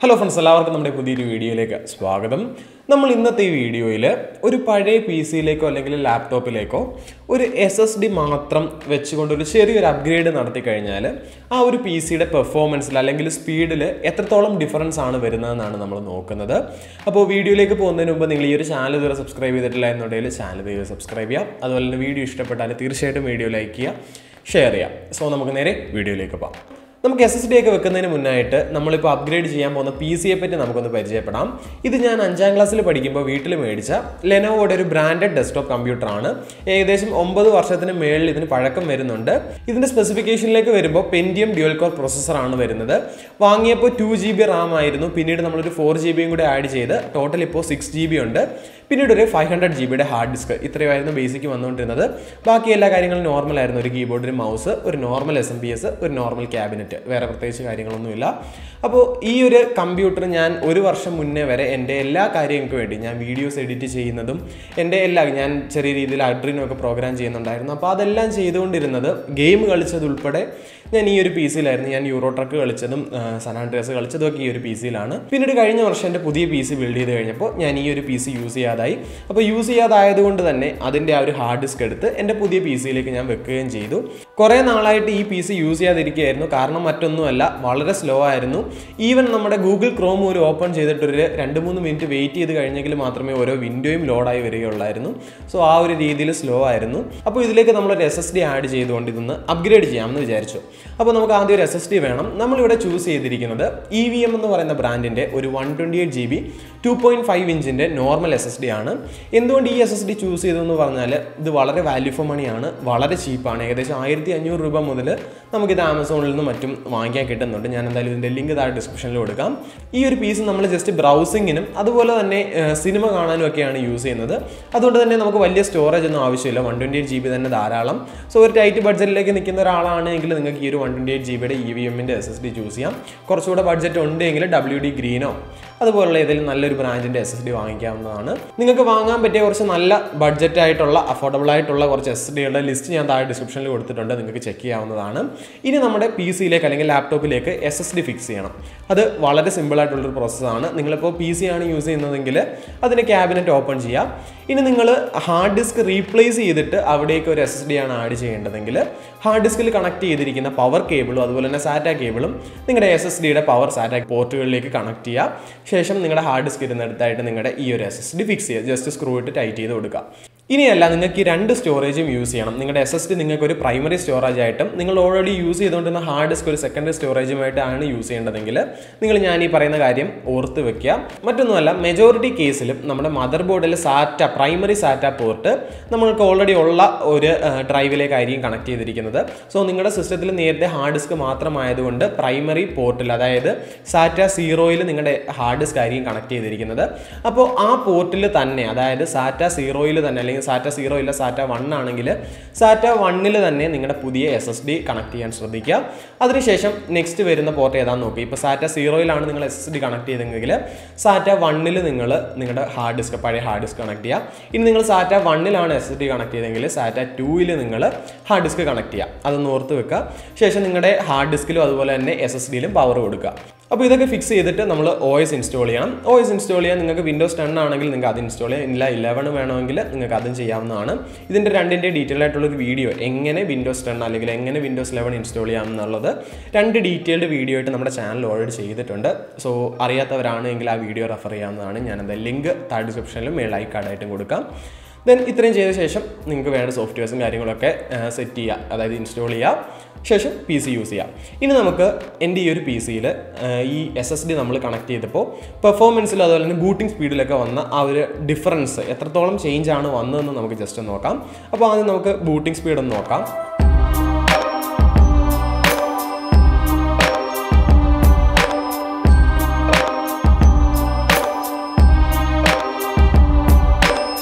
hello friends എല്ലാവർക്കും നമ്മുടെ പുതിയൊരു വീഡിയോയിലേക്ക് സ്വാഗതം നമ്മൾ ഇന്നത്തെ ഈ വീഡിയോയിൽ ഒരു പഴയ പി സിയിലേക്കോ അല്ലെങ്കിൽ ലാപ്ടോപ്പിലേക്കോ ഒരു എസ് എസ് ഡി മാത്രം വെച്ചുകൊണ്ട് ഒരു ചെറിയൊരു അപ്ഗ്രേഡ് നടത്തി കഴിഞ്ഞാൽ ആ ഒരു പി സിയുടെ പെർഫോമൻസിൽ അല്ലെങ്കിൽ സ്പീഡിൽ എത്രത്തോളം ഡിഫറൻസ് ആണ് വരുന്നതെന്നാണ് നമ്മൾ നോക്കുന്നത് അപ്പോൾ വീഡിയോയിലേക്ക് പോകുന്നതിന് മുമ്പ് നിങ്ങൾ ഈ ഒരു ചാനൽ ഇതുവരെ സബ്സ്ക്രൈബ് ചെയ്തിട്ടില്ല എന്നുണ്ടെങ്കിൽ ചാനൽ ഇതുവരെ സബ്സ്ക്രൈബ് ചെയ്യാം അതുപോലെ തന്നെ വീഡിയോ ഇഷ്ടപ്പെട്ടാൽ തീർച്ചയായിട്ടും വീഡിയോ ലൈക്ക് ചെയ്യുക ഷെയർ ചെയ്യാം സോ നമുക്ക് നേരെ വീഡിയോയിലേക്ക് പോകാം നമുക്ക് എസ് എസ് ഡി ഒക്കെ വെക്കുന്നതിന് മുന്നായിട്ട് നമ്മളിപ്പോൾ അപ്ഗ്രേഡ് ചെയ്യാൻ പോകുന്ന പി സിയെ പറ്റി നമുക്കൊന്ന് പരിചയപ്പെടാം ഇത് ഞാൻ അഞ്ചാം ക്ലാസ്സിൽ പഠിക്കുമ്പോൾ വീട്ടിൽ മേടിച്ച ലെനോവോയുടെ ഒരു ബ്രാൻഡഡ് ഡെസ്ക്ടോപ്പ് കമ്പ്യൂട്ടറാണ് ഏകദേശം ഒമ്പത് വർഷത്തിന് മേളിൽ ഇതിന് പഴക്കം വരുന്നുണ്ട് ഇതിൻ്റെ സ്പെസിഫിക്കേഷനിലേക്ക് വരുമ്പോൾ പെൻഡിയം ഡ്യുവൽ കോർ പ്രോസസ്സറാണ് വരുന്നത് വാങ്ങിയപ്പോൾ ടു ജി ബി റാം ആയിരുന്നു പിന്നീട് നമ്മളൊരു ഫോർ ജി ബിയും കൂടി ആഡ് ചെയ്ത് ടോട്ടൽ ഇപ്പോൾ സിക്സ് ജി ബി ഉണ്ട് പിന്നീട് ഒരു ഫൈവ് ഹൺഡ്രഡ് ജി ബിയുടെ ഹാർഡ് ഡിസ്ക് ഇത്രയുമായിരുന്നു ബേസിക്ക് വന്നുകൊണ്ടിരുന്നത് ബാക്കി എല്ലാ കാര്യങ്ങളും നോർമൽ ആയിരുന്നു ഒരു കീബോർഡ് ഒരു മൗസ് ഒരു normal S M P S ഒരു നോർമൽ ക്യാബിനറ്റ് വേറെ പ്രത്യേകിച്ച് കാര്യങ്ങളൊന്നുമില്ല അപ്പോൾ ഈ ഒരു കമ്പ്യൂട്ടർ ഞാൻ ഒരു വർഷം മുന്നേ വരെ എൻ്റെ എല്ലാ കാര്യങ്ങൾക്ക് വേണ്ടി ഞാൻ വീഡിയോസ് എഡിറ്റ് ചെയ്യുന്നതും എൻ്റെ എല്ലാ ഞാൻ ചെറിയ രീതിയിൽ അഡ്രിനോ ഒക്കെ പ്രോഗ്രാം ചെയ്യുന്നുണ്ടായിരുന്നു അപ്പോൾ അതെല്ലാം ചെയ്തുകൊണ്ടിരുന്നത് ഗെയിം കളിച്ചത് ഉൾപ്പെടെ ഞാൻ ഈ ഒരു പി സിയിലായിരുന്നു ഞാൻ യൂറോ ട്രക്ക് കളിച്ചതും സനാൻഡ്രസ് കളിച്ചതും ഒക്കെ ഈ ഒരു പി സിയിലാണ് പിന്നീട് കഴിഞ്ഞ വർഷം എൻ്റെ പുതിയ പി സി ബിൽഡ് ചെയ്ത് കഴിഞ്ഞപ്പോൾ ഞാൻ ഈ ഒരു പി സി യൂസ് ചെയ്യാതായി അപ്പോൾ യൂസ് ചെയ്യാതായതുകൊണ്ട് തന്നെ അതിൻ്റെ ആ ഒരു ഹാർഡ് ഡിസ്ക് എടുത്ത് എൻ്റെ പുതിയ പി സിയിലേക്ക് ഞാൻ വെക്കുകയും ചെയ്തു കുറേ നാളായിട്ട് ഈ പി സി യൂസ് ചെയ്യാതിരിക്കുകയായിരുന്നു കാരണം മറ്റൊന്നുമല്ല വളരെ സ്ലോ ആയിരുന്നു ഈവൻ നമ്മുടെ ഗൂഗിൾ ക്രോം ഒരു ഓപ്പൺ ചെയ്തിട്ടൊരു രണ്ട് മൂന്ന് മിനിറ്റ് വെയിറ്റ് ചെയ്ത് കഴിഞ്ഞെങ്കിൽ മാത്രമേ ഓരോ വിൻഡോയും ലോഡായി വരികയുള്ളായിരുന്നു സോ ആ ഒരു രീതിയിൽ സ്ലോ ആയിരുന്നു അപ്പോൾ ഇതിലേക്ക് നമ്മളൊരു എസ് എസ് ഡി ആഡ് ചെയ്തുകൊണ്ട് ഇതൊന്ന് അപ്ഗ്രേഡ് ചെയ്യാമെന്ന് വിചാരിച്ചു അപ്പോൾ നമുക്ക് ആദ്യം ഒരു എസ് എസ് ഡി വേണം നമ്മളിവിടെ ചൂസ് ചെയ്തിരിക്കുന്നത് ഇ വി എം എന്ന് പറയുന്ന ബ്രാൻഡിൻ്റെ ഒരു one twenty eight G B two point five ഇഞ്ചിൻ്റെ നോർമൽ എസ് എസ് ഡി ആണ് എന്തുകൊണ്ട് ഈ എസ് എസ് ഡി ചൂസ് ചെയ്തതെന്ന് പറഞ്ഞാൽ ഇത് വളരെ വാല്യൂ ഫോർ മണിയാണ് വളരെ ചീപ്പാണ് ഏകദേശം ആയിരത്തി അഞ്ഞൂറ് രൂപ മുതൽ നമുക്കിത് ആമസോണിൽ നിന്നും മറ്റും വാങ്ങിക്കാൻ കിട്ടുന്നുണ്ട് ഞാൻ എന്തായാലും ഇതിൻ്റെ ലിങ്ക് താഴെ ഡിസ്ക്രിപ്ഷനിൽ കൊടുക്കാം ഈ ഒരു പീസ് നമ്മൾ ജസ്റ്റ് ബ്രൗസിങ്ങിനും അതുപോലെ തന്നെ സിനിമ കാണാനും ഒക്കെയാണ് യൂസ് ചെയ്യുന്നത് അതുകൊണ്ട് തന്നെ നമുക്ക് വലിയ സ്റ്റോറേജ് ഒന്നും ആവശ്യമില്ല one twenty eight G B തന്നെ ധാരാളം സോ ഒരു ടൈറ്റ് ബഡ്ജറ്റിലേക്ക് നിൽക്കുന്ന ഒരാളാണെങ്കിൽ നിങ്ങൾക്ക് ഈ ഒരു വൺ ട്വൻറ്റി എയ്റ്റ് ജി ബിയുടെ ഇ വി എമ്മിൻ്റെ എസ് എസ് ഡി ചൂസ് ചെയ്യാം കുറച്ചുകൂടെ ബഡ്ജറ്റ് ഉണ്ടെങ്കിൽ ഡബ്ല്യു ഡി ഗ്രീനോ അതുപോലുള്ള ഏതെങ്കിലും നല്ലൊരു ബ്രാൻഡിൻ്റെ എസ് എസ് ഡി വാങ്ങിക്കാവുന്നതാണ് നിങ്ങൾക്ക് വാങ്ങാൻ പറ്റിയ കുറച്ച് നല്ല ബഡ്ജറ്റ് ആയിട്ടുള്ള അഫോർഡബിൾ ആയിട്ടുള്ള കുറച്ച് എസ് ഡികളുടെ ലിസ്റ്റ് ഞാൻ താഴെ ഡിസ്ക്രിപ്ഷനിൽ കൊടുത്തിട്ടുണ്ട് നിങ്ങൾക്ക് ചെക്ക് ചെയ്യാവുന്നതാണ് ഇനി നമ്മുടെ പി സിയിലേക്ക് അല്ലെങ്കിൽ ലാപ്ടോപ്പിലേക്ക് എസ് എസ് ഡി ഫിക്സ് ചെയ്യണം അത് വളരെ സിമ്പിൾ ആയിട്ടുള്ളൊരു പ്രോസസ്സാണ് നിങ്ങളിപ്പോൾ പി സി ആണ് യൂസ് ചെയ്യുന്നതെങ്കിൽ അതിൻ്റെ ക്യാബിനറ്റ് ഓപ്പൺ ചെയ്യാം ഇനി നിങ്ങൾ ഹാർഡ് ഡിസ്ക് റീപ്ലേസ് ചെയ്തിട്ട് അവിടേക്ക് ഒരു എസ് എസ് ഡി ആണ് ആഡ് ചെയ്യേണ്ടതെങ്കിൽ ഹാർഡ് ഡിസ്കിൽ കണക്ട് ചെയ്തിരിക്കുന്ന പവർ കേബിളും അതുപോലെ തന്നെ സാറ്റ കേബിളും നിങ്ങളുടെ എസ് എസ് ഡിയുടെ പവർ സാറ്റ പോർട്ടുകളിലേക്ക് കണക്ട് ചെയ്യുക ശേഷം നിങ്ങളുടെ ഹാർഡ് ഡിസ്ക് ഇരുന്നിടത്തായിട്ട് നിങ്ങളുടെ ഈ ഒരു എസ് എസ് ഡി ഫിക്സ് ചെയ്യുക ജസ്റ്റ് സ്ക്രൂ ഇട്ട് ടൈറ്റ് ചെയ്ത് കൊടുക്കുക ഇനിയല്ല നിങ്ങൾക്ക് ഈ രണ്ട് സ്റ്റോറേജും യൂസ് ചെയ്യണം നിങ്ങളുടെ എസ് എസ് ഡി നിങ്ങൾക്ക് ഒരു പ്രൈമറി സ്റ്റോറേജ് ആയിട്ടും നിങ്ങൾ ഓൾറെഡി യൂസ് ചെയ്തുകൊണ്ടിരുന്ന ഹാർഡ് ഡിസ്ക് ഒരു സെക്കൻഡറി സ്റ്റോറേജുമായിട്ടാണ് യൂസ് ചെയ്യേണ്ടതെങ്കിൽ നിങ്ങൾ ഞാൻ ഈ പറയുന്ന കാര്യം ഓർത്ത് വെക്കുക മറ്റൊന്നുമല്ല മെജോറിറ്റി കേസിലും നമ്മുടെ മദർ ബോർഡിൽ സാറ്റ പ്രൈമറി സാറ്റ പോർട്ട് നമ്മൾക്ക് ഓൾറെഡി ഉള്ള ഒരു ഡ്രൈവിലേക്കായിരിക്കും കണക്ട് ചെയ്തിരിക്കുന്നത് സോ നിങ്ങളുടെ സിസ്റ്റത്തിൽ നേരത്തെ ഹാർഡ് ഡിസ്ക് മാത്രമായതുകൊണ്ട് പ്രൈമറി പോർട്ടിൽ അതായത് സാറ്റ സീറോയിൽ നിങ്ങളുടെ ഹാർഡ് ഡിസ്ക് ആയിരിക്കും കണക്ട് ചെയ്തിരിക്കുന്നത് അപ്പോൾ ആ പോർട്ടിൽ തന്നെ അതായത് സാറ്റ സീറോയിൽ തന്നെ അല്ലെങ്കിൽ സാറ്റ സീറോ ഇല്ല സാറ്റ വൺ ആണെങ്കിൽ സാറ്റ വണ്ണിൽ തന്നെ നിങ്ങളുടെ പുതിയ എസ് എസ് ഡി കണക്ട് ചെയ്യാൻ ശ്രദ്ധിക്കുക അതിനുശേഷം നെക്സ്റ്റ് വരുന്ന പോർട്ട് ഏതാണെന്ന് നോക്കി ഇപ്പോൾ സാറ്റ സീറോയിലാണ് നിങ്ങൾ എസ് എസ് ഡി കണക്ട് ചെയ്തെങ്കിൽ സാറ്റ വണ്ണിൽ നിങ്ങൾ നിങ്ങളുടെ ഹാർഡ് ഡിസ്ക് പഴയ ഹാർഡ് ഡിസ്ക് കണക്ട് ചെയ്യുക ഇനി നിങ്ങൾ സാറ്റ വണ്ണിലാണ് എസ് എസ് ഡി കണക്ട് ചെയ്തെങ്കിൽ സാറ്റ ടൂയിൽ നിങ്ങൾ ഹാർഡ് ഡിസ്ക് കണക്ട് ചെയ്യുക അതൊന്ന് ഓർത്ത് വെക്കുക ശേഷം നിങ്ങളുടെ ഹാർഡ് ഡിസ്കിലും അതുപോലെ തന്നെ എസ് എസ് ഡിയിലും പവർ കൊടുക്കുക അപ്പോൾ ഇതൊക്കെ ഫിക്സ് ചെയ്തിട്ട് നമ്മൾ ഒ എസ് ഇൻസ്റ്റാൾ ചെയ്യണം ഒ എസ് ഇൻസ്റ്റാൾ ചെയ്യാൻ നിങ്ങൾക്ക് വിൻഡോസ് ടെൻ ആണെങ്കിൽ നിങ്ങൾക്ക് അത് ഇൻസ്റ്റാൾ ചെയ്യാം ഇല്ല ഇലവൺ വേണമെങ്കിൽ നിങ്ങൾക്ക് അതും ചെയ്യാവുന്നതാണ് ഇതിൻ്റെ രണ്ടിൻ്റെ ഡീറ്റെയിൽ ആയിട്ടുള്ളൊരു വീഡിയോ എങ്ങനെ വിൻഡോസ് ടെൻ അല്ലെങ്കിൽ എങ്ങനെ വിൻഡോസ് ലെവൻ ഇൻസ്റ്റാൾ ചെയ്യാം എന്നുള്ളത് രണ്ട് ഡീറ്റെയിൽഡ് വീഡിയോ ആയിട്ട് നമ്മുടെ ചാനൽ ഓൾറെഡി ചെയ്തിട്ടുണ്ട് സോ അറിയാത്തവരാണെങ്കിൽ ആ വീഡിയോ റെഫർ ചെയ്യാവുന്നതാണ് ഞാൻ എന്താ ലിങ്ക് താഴെ ഡിസ്ക്രിപ്ഷനിലും മേളായി കാർഡായിട്ടും കൊടുക്കാം ദെൻ ഇത്രയും ചെയ്ത ശേഷം നിങ്ങൾക്ക് വേണ്ട സോഫ്റ്റ്വെയർസും കാര്യങ്ങളൊക്കെ സെറ്റ് ചെയ്യുക അതായത് ഇൻസ്റ്റാൾ ചെയ്യുക ശേഷം പി സി യൂസ് ചെയ്യാം ഇനി നമുക്ക് എൻ്റെ ഈ ഒരു പി സിയിൽ ഈ എസ് എസ് ഡി നമ്മൾ കണക്ട് ചെയ്തപ്പോൾ പെർഫോമൻസിൽ അതുപോലെ തന്നെ ബൂട്ടിംഗ് സ്പീഡിലൊക്കെ വന്ന ആ ഒരു ഡിഫറൻസ് എത്രത്തോളം ചേഞ്ച് ആണ് വന്നതെന്ന് നമുക്ക് ജസ്റ്റ് നോക്കാം അപ്പോൾ ആദ്യം നമുക്ക് ബൂട്ടിംഗ് സ്പീഡ് ഒന്ന് നോക്കാം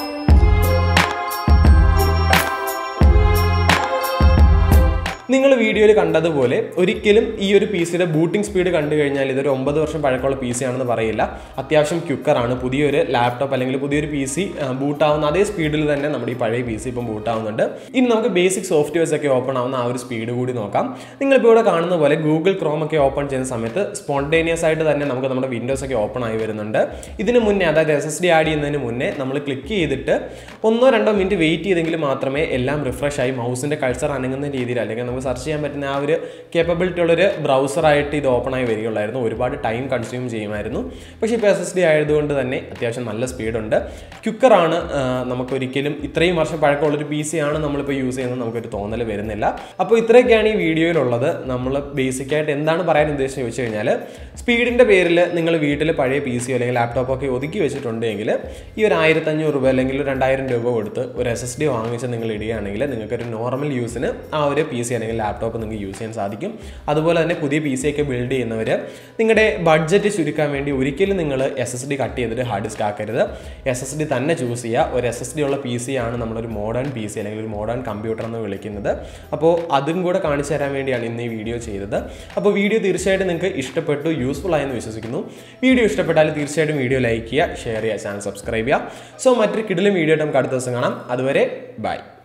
നിങ്ങൾ വീഡിയോ വീഡിയോയിൽ കണ്ടതുപോലെ ഒരിക്കലും ഈ ഒരു പി സിയുടെ ബൂട്ടിംഗ് സ്പീഡ് കണ്ടു കഴിഞ്ഞാൽ ഇതൊരു ഒമ്പത് വർഷം പഴക്കമുള്ള പി സി ആണെന്ന് പറയില്ല അത്യാവശ്യം ക്യുക്കറാണ് പുതിയൊരു ലാപ്ടോപ്പ് അല്ലെങ്കിൽ പുതിയൊരു പി സി ബൂട്ടാവുന്ന അതേ സ്പീഡിൽ തന്നെ നമ്മുടെ ഈ പഴയ പി സി ഇപ്പം ബൂട്ടാവുന്നുണ്ട് ഇനി നമുക്ക് ബേസിക് സോഫ്റ്റ്വെയർസ് ഒക്കെ ഓപ്പൺ ആവുന്ന ആ ഒരു സ്പീഡ് കൂടി നോക്കാം നിങ്ങളിപ്പോൾ ഇവിടെ കാണുന്ന പോലെ ഗൂഗിൾ ക്രോം ഒക്കെ ഓപ്പൺ ചെയ്യുന്ന സമയത്ത് സ്പോണ്ടേനിയസ് ആയിട്ട് തന്നെ നമുക്ക് നമ്മുടെ വിൻഡോസ് ഒക്കെ ഓപ്പൺ ആയി വരുന്നുണ്ട് ഇതിന് മുന്നേ അതായത് എസ് എസ് ഡി ആഡ് ചെയ്യുന്നതിന് മുന്നേ നമ്മൾ ക്ലിക്ക് ചെയ്തിട്ട് ഒന്നോ രണ്ടോ മിനിറ്റ് വെയിറ്റ് ചെയ്തെങ്കിൽ മാത്രമേ എല്ലാം റിഫ്രഷ് ആയി മൗസിൻ്റെ കൾച്ചർ അനങ്ങുന്ന രീതിയിൽ അല്ലെങ്കിൽ നമുക്ക് സെർച്ച് ചെയ്യാൻ പറ്റുന്ന ആ ഒരു കേപ്പബിലിറ്റി ഉള്ളൊരു ബ്രൗസറായിട്ട് ഇത് ഓപ്പൺ ആയി വരികയുള്ളായിരുന്നു ഒരുപാട് ടൈം കൺസ്യൂം ചെയ്യുമായിരുന്നു പക്ഷേ ഇപ്പോൾ എസ് എസ് ഡി ആയതുകൊണ്ട് തന്നെ അത്യാവശ്യം നല്ല സ്പീഡുണ്ട് ക്യുക്കറാണ് നമുക്കൊരിക്കലും ഇത്രയും വർഷം പഴക്കമുള്ളൊരു പി സി ആണ് നമ്മളിപ്പോൾ യൂസ് ചെയ്യുന്നത് നമുക്കൊരു തോന്നൽ വരുന്നില്ല അപ്പോൾ ഇത്രയൊക്കെയാണ് ഈ വീഡിയോയിലുള്ളത് നമ്മൾ ബേസിക് ആയിട്ട് എന്താണ് പറയാൻ ഉദ്ദേശിച്ചത് ചോദിച്ചു കഴിഞ്ഞാൽ സ്പീഡിൻ്റെ പേരിൽ നിങ്ങൾ വീട്ടിൽ പഴയ പി സിയോ അല്ലെങ്കിൽ ലാപ്ടോപ്പ് ഒക്കെ ഒതുക്കി വെച്ചിട്ടുണ്ടെങ്കിൽ ഈ ഒരു ആയിരത്തഞ്ഞൂറ് രൂപ അല്ലെങ്കിൽ ഒരു രണ്ടായിരം രൂപ കൊടുത്ത് ഒരു എസ് എസ് ഡി വാങ്ങിച്ച് നിങ്ങൾ ഇടുകയാണെങ്കിൽ നിങ്ങൾക്ക് ഒരു നോർമൽ യൂസിന് ആ ഒരു പി സി അല്ലെങ്കിൽ ലാപ്ടോപ്പ് നിങ്ങൾക്ക് യൂസ് ചെയ്യാൻ സാധിക്കും അതുപോലെ തന്നെ പുതിയ പി സി ഒക്കെ ബിൽഡ് ചെയ്യുന്നവർ നിങ്ങളുടെ ബഡ്ജറ്റ് ചുരുക്കാൻ വേണ്ടി ഒരിക്കലും നിങ്ങൾ എസ് എസ് ഡി കട്ട് ചെയ്തിട്ട് ഹാർഡ് ഡിസ്ക് ആക്കരുത് എസ് എസ് ഡി തന്നെ ചൂസ് ചെയ്യുക ഒരു എസ് എസ് ഡി ഉള്ള പി സി ആണ് നമ്മളൊരു മോഡേൺ പി സി അല്ലെങ്കിൽ ഒരു മോഡേൺ കമ്പ്യൂട്ടർ എന്ന് വിളിക്കുന്നത് അപ്പോൾ അതും കൂടെ കാണിച്ചു തരാൻ വേണ്ടിയാണ് ഇന്ന് ഈ വീഡിയോ ചെയ്തത് അപ്പോൾ വീഡിയോ തീർച്ചയായിട്ടും നിങ്ങൾക്ക് ഇഷ്ടപ്പെട്ടു യൂസ്ഫുൾ ആയെന്ന് വിശ്വസിക്കുന്നു വീഡിയോ ഇഷ്ടപ്പെട്ടാൽ തീർച്ചയായിട്ടും വീഡിയോ ലൈക്ക് ചെയ്യുക ഷെയർ ചെയ്യുക ചാനൽ സബ്സ്ക്രൈബ് ചെയ്യുക സോ മറ്റൊരു കിടിലും വീഡിയോ ആയിട്ട് നമുക്ക് അടുത്ത ദിവസം കാണാം അതുവരെ ബൈ